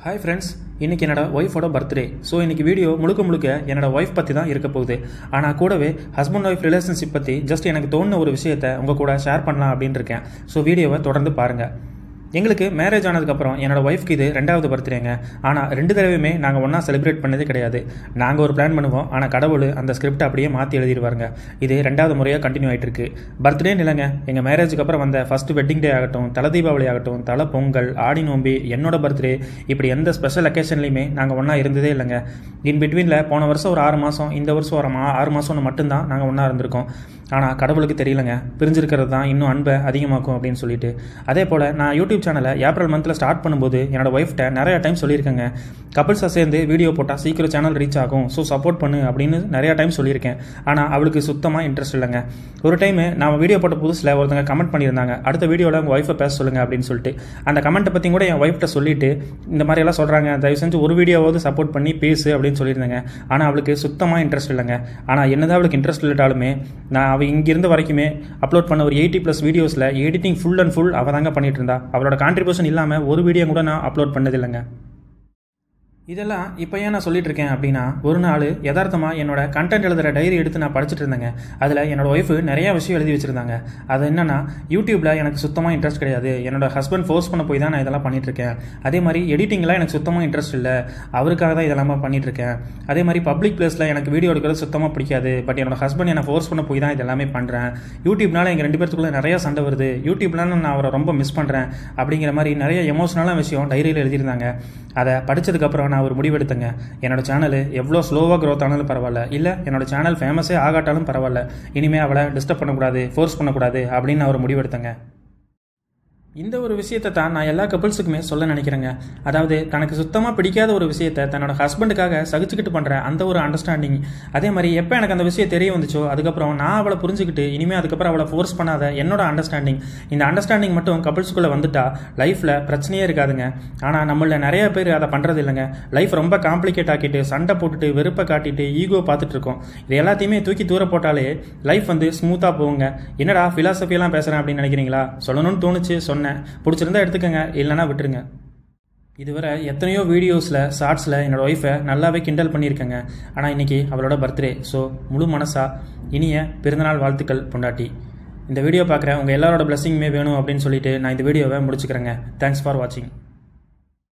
hi friends இன்றைக்கி என்னோட ஒய்ஃபோட பர்த்டே ஸோ இன்றைக்கி வீடியோ முழுக்க முழுக்க என்னோட ஒய்ஃப் பற்றி தான் இருக்க போகுது ஆனால் கூடவே ஹஸ்பண்ட் ஒய்ஃப் ரிலேஷன்ஷிப் பற்றி ஜஸ்ட் எனக்கு தோணுன ஒரு விஷயத்தை உங்கள் கூட ஷேர் பண்ணலாம் அப்படின்னு இருக்கேன் ஸோ வீடியோவை தொடர்ந்து பாருங்கள் எங்களுக்கு மேரேஜ் ஆனதுக்கப்புறம் என்னோட ஒய்ஃப்க்கு இது ரெண்டாவது பர்த்டேங்க ஆனால் ரெண்டு தடவையுமே நாங்கள் ஒன்றா செலிப்ரேட் பண்ணதே கிடையாது நாங்கள் ஒரு பிளான் பண்ணுவோம் ஆனால் கடவுள் அந்த ஸ்கிரிப்ட் அப்படியே மாற்றி எழுதிடுவாருங்க இது ரெண்டாவது முறையாக கண்டினியூ ஆகிட்டு இருக்கு பர்த்டே இல்லைங்க எங்கள் மேரேஜுக்கு அப்புறம் வந்த ஃபர்ஸ்ட் வெட்டிங் டே ஆகட்டும் தலை தீபாவளி ஆகட்டும் தலை பொங்கல் ஆடி நோம்பி என்னோட பர்த்டே இப்படி எந்த ஸ்பெஷல் அக்கேஷன்லையுமே நாங்கள் ஒன்றா இருந்ததே இல்லைங்க இன் பிட்வீனில் போன வருஷம் ஒரு ஆறு மாதம் இந்த வருஷம் ஒரு மா ஆறு மாதம்னு மட்டும்தான் நாங்கள் ஒன்றா இருந்திருக்கோம் ஆனால் கடவுளுக்கு தெரியலங்க பிரிஞ்சிருக்கிறது தான் இன்னும் அன்பை அதிகமாக்கும் அப்படின்னு சொல்லிட்டு அதே போல் நான் யூடியூப் சேனலை ஏப்ரல் மந்தில் ஸ்டார்ட் பண்ணும்போது என்னோட ஒய்ஃப்ட்ட நிறைய டைம் சொல்லியிருக்கேங்க கப்பிள்ஸாக சேர்ந்து வீடியோ போட்டால் சீக்கிரம் சேனல் ரீச் ஆகும் ஸோ சப்போர்ட் பண்ணு அப்படின்னு நிறையா டைம் சொல்லியிருக்கேன் ஆனால் அவளுக்கு சுத்தமாக இன்ட்ரெஸ்ட் இல்லைங்க ஒரு டைம் நான் வீடியோ போட்ட புதுசில் ஒருத்தங்க கமெண்ட் பண்ணியிருந்தாங்க அடுத்த வீடியோவில் உங்கள் ஒய்ஃபை பேச சொல்லுங்கள் அப்படின்னு சொல்லிட்டு அந்த கமெண்ட்டை பற்றி கூட என் ஒய்ஃப்ட்ட சொல்லிட்டு இந்த மாதிரியெல்லாம் சொல்கிறாங்க தயவு செஞ்சு ஒரு வீடியோவாவது சப்போர்ட் பண்ணி பேசு அப்படின்னு சொல்லியிருந்தேங்க ஆனால் அவளுக்கு சுத்தமாக இன்ட்ரெஸ்ட் இல்லைங்க ஆனால் என்னதான் அவளுக்கு இன்ட்ரெஸ்ட் இல்லாட்டாலுமே நான் அவள் இங்கிருந்த வரைக்குமே அப்லோட் பண்ண ஒரு எயிட்டி ப்ளஸ் வீடியோஸில் எடிட்டிங் ஃபுல் அண்ட் ஃபுல் அவள் தாங்க பண்ணிட்டு இருந்தா அவளோட கான்ட்ரிபியூஷன் இல்லாமல் ஒரு வீடியோ கூட நான் அப்லோட் பண்ணதில்லைங்க இதெல்லாம் இப்போ ஏன் நான் சொல்லிட்டு இருக்கேன் அப்படின்னா ஒரு நாள் யதார்த்தமாக என்னோட கண்டென்ட் எழுதுகிற டைரி எடுத்து நான் படிச்சுட்டு இருந்தேங்க அதில் என்னோட ஒய்ஃபு நிறைய விஷயம் எழுதி வச்சிருந்தாங்க அது என்னன்னா யூடியூப்பில் எனக்கு சுத்தமாக இன்ட்ரெஸ்ட் கிடையாது என்னோட ஹஸ்பண்ட் ஃபோர்ஸ் பண்ண போய் தான் நான் இதெல்லாம் பண்ணிட்டு இருக்கேன் அதே மாதிரி எடிட்டிங்கில் எனக்கு சுத்தமாக இன்ட்ரெஸ்ட் இல்லை அவருக்காக தான் இதெல்லாம் பண்ணிட்டு இருக்கேன் அதே மாதிரி பப்ளிக் பிளேஸில் எனக்கு வீடியோ எடுக்கிறது சுத்தமாக பிடிக்காது பட் என்னோட ஹஸ்பண்ட் என்னை ஃபோர்ஸ் பண்ண போய் தான் இதெல்லாமே பண்ணுறேன் யூடியூப்னால எங்கள் ரெண்டு பேர்த்துக்குள்ள நிறைய சண்டை வருது யூடியூப்னால நான் அவரை ரொம்ப மிஸ் பண்ணுறேன் அப்படிங்கிற மாதிரி நிறைய எமோஷனலான விஷயம் டைரியில் எழுதியிருந்தாங்க அதை படித்ததுக்கப்புறம் நான் ஒரு முடிவெடுத்தேங்க என்னோட சேனல் எவ்வளோ ஸ்லோவாக க்ரோத் ஆனாலும் பரவாயில்ல இல்லை என்னோட சேனல் ஃபேமஸே ஆகாட்டாலும் பரவாயில்ல இனிமேல் அவளை டிஸ்டர்ப் பண்ணக்கூடாது ஃபோர்ஸ் பண்ணக்கூடாது அப்படின்னு நான் ஒரு முடிவெடுத்தேங்க இந்த ஒரு விஷயத்தை தான் நான் எல்லா கப்பிள்ஸுக்குமே சொல்ல நினைக்கிறேங்க அதாவது தனக்கு சுத்தமாக பிடிக்காத ஒரு விஷயத்தை தன்னோட ஹஸ்பண்டுக்காக சகிச்சுக்கிட்டு பண்ணுற அந்த ஒரு அண்டர்ஸ்டாண்டிங் அதே மாதிரி எப்போ எனக்கு அந்த விஷயம் தெரிய வந்துச்சோ அதுக்கப்புறம் நான் அவளை புரிஞ்சுக்கிட்டு இனிமேல் அதுக்கப்புறம் அவளை ஃபோர்ஸ் பண்ணாத என்னோட அண்டர்ஸ்டாண்டிங் இந்த அண்டர்ஸ்டாண்டிங் மட்டும் கப்பிள்ஸுக்குள்ளே வந்துட்டா லைஃப்பில் பிரச்சனையே இருக்காதுங்க ஆனால் நம்மள நிறைய பேர் அதை பண்ணுறது இல்லைங்க லைஃப் ரொம்ப காம்ப்ளிகேட் ஆக்கிட்டு சண்டை போட்டுட்டு வெறுப்பை காட்டிட்டு ஈகோ பார்த்துட்டு இருக்கோம் இது எல்லாத்தையுமே தூக்கி தூர போட்டாலே லைஃப் வந்து ஸ்மூத்தாக போகுங்க என்னடா ஃபிலாசபியெல்லாம் பேசுகிறேன் அப்படின்னு நினைக்கிறீங்களா சொல்லணும்னு தோணுச்சு சொன்னேன் பிடிச்சிருந்தா எடுத்துக்கங்க இல்லைன்னா விட்டுருங்க இதுவரை எத்தனையோ வீடியோஸில் ஷார்ட்ஸில் என்னோட ஒய்ஃபை நல்லாவே கிண்டல் பண்ணியிருக்கேங்க ஆனால் இன்றைக்கி அவளோட பர்த்டே ஸோ முழு மனசாக இனிய பிறந்தநாள் வாழ்த்துக்கள் பொண்டாட்டி இந்த வீடியோ பார்க்குற உங்கள் எல்லாரோட பிளஸிங்குமே வேணும் அப்படின்னு சொல்லிட்டு நான் இந்த வீடியோவை முடிச்சுக்கிறேங்க தேங்க்ஸ் ஃபார் வாட்சிங்